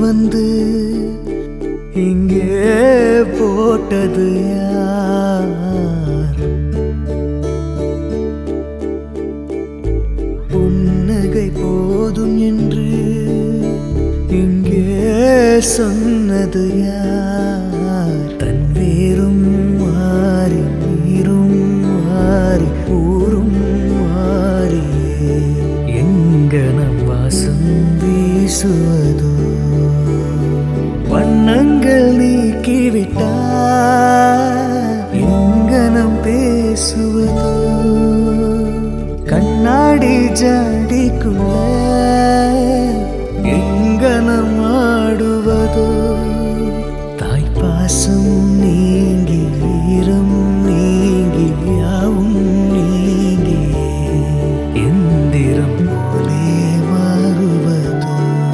வந்து இங்கே போட்டது யார் புன்னகை போதும் என்று இங்கே சொன்னது யார் தன் வேரும் மாறி நீரும் மாறி ஊரும் மாறியே எங்க நம் வாசம் வீசுவதோ வண்ணங்கள் நீக்கிவிட்டார் எங்க நம் பேசுவதோ கண்ணாடி ஜாடிக்குள்ள எங்க நம் ஆடுவதோ தாய்ப்பாசம் நீங்கி ஈரம் நீங்கி யாவும் நீங்கி எந்திரம் போலே மாறுவதோ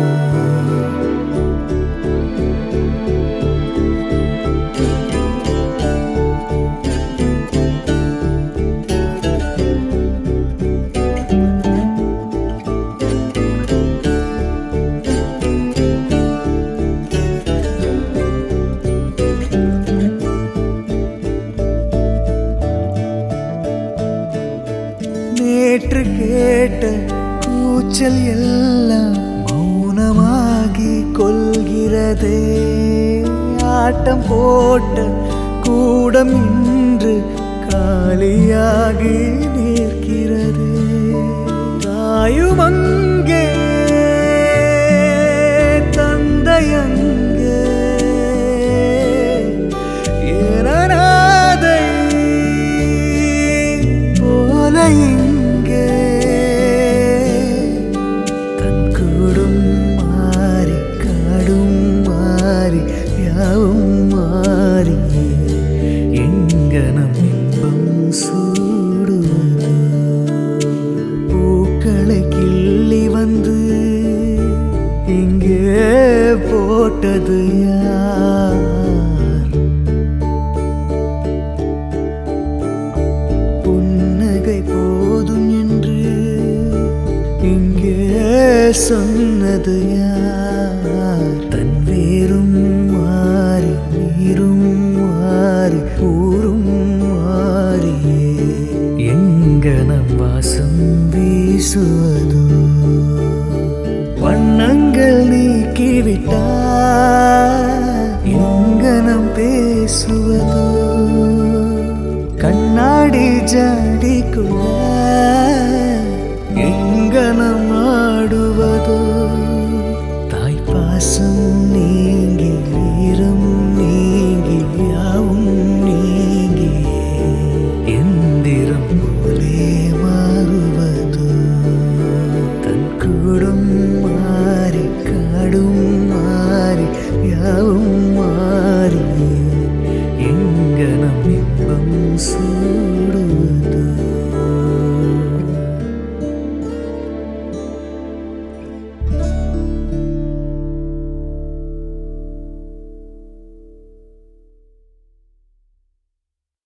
நேற்று கேட்ட கூச்சல் எல்லாம் மௌனமாகி கொள்கிறதே ஆட்டம் போட்ட கூடம் இன்று காலியாகி நிற்கிறதே தாயும் அங்கே தந்தையங்கே ஏனநாதை போல இங்கே தன் கூடும் மாறி காடும் மாறி யாவும் மாறி எங்க நம் இன்பம் சூடுவது பூக்களை கிள்ளி வந்து இங்கே போட்டது யார் புன்னகை போதும் என்று இங்கே சொன்னது யார் தன் வேரும் மாறி நீரும் மாறி ஊரும் மாறியே எங்க நம் வாசம் வீசுவதோ வண்ணங்கள் நீக்கிவிட்டார் எங்க நம் பேசுவதோ கண்ணாடி ஜாடிக்குள்ள எங்க நம் ஆடுவதோ தாய்ப்பாசம் நீங்கி